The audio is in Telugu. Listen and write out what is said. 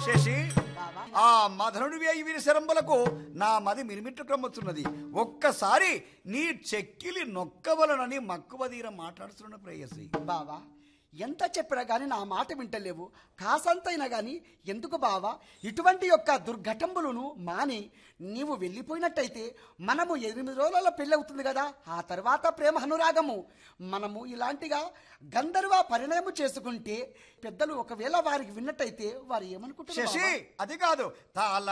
శశి బావా ఆ మధనుడి వేయి వీరి శరంబలకు నా మది మిరిమిట్లు క్రమ్ముతున్నది ఒక్కసారి నీ చెక్కిలి నొక్కవలనని మక్కువదీర మాట్లాడుతున్న ప్రేయసి బావా ఎంత చెప్పినా గాని నా మాట వింటలేవు కాసంతైనా గాని ఎందుకు బావా ఇటువంటి యొక్క దుర్ఘటంబులను మాని నీవు వెళ్ళిపోయినట్టయితే మనము ఎనిమిది రోజుల పెళ్ళి అవుతుంది కదా ఆ తర్వాత ప్రేమ అనురాగము మనము ఇలాంటిగా గంధర్వ పరిణయం చేసుకుంటే పెద్దలు ఒకవేళ వారికి విన్నట్టయితే వారు ఏమనుకుంటారు శశి బావా? అది కాదు తాళ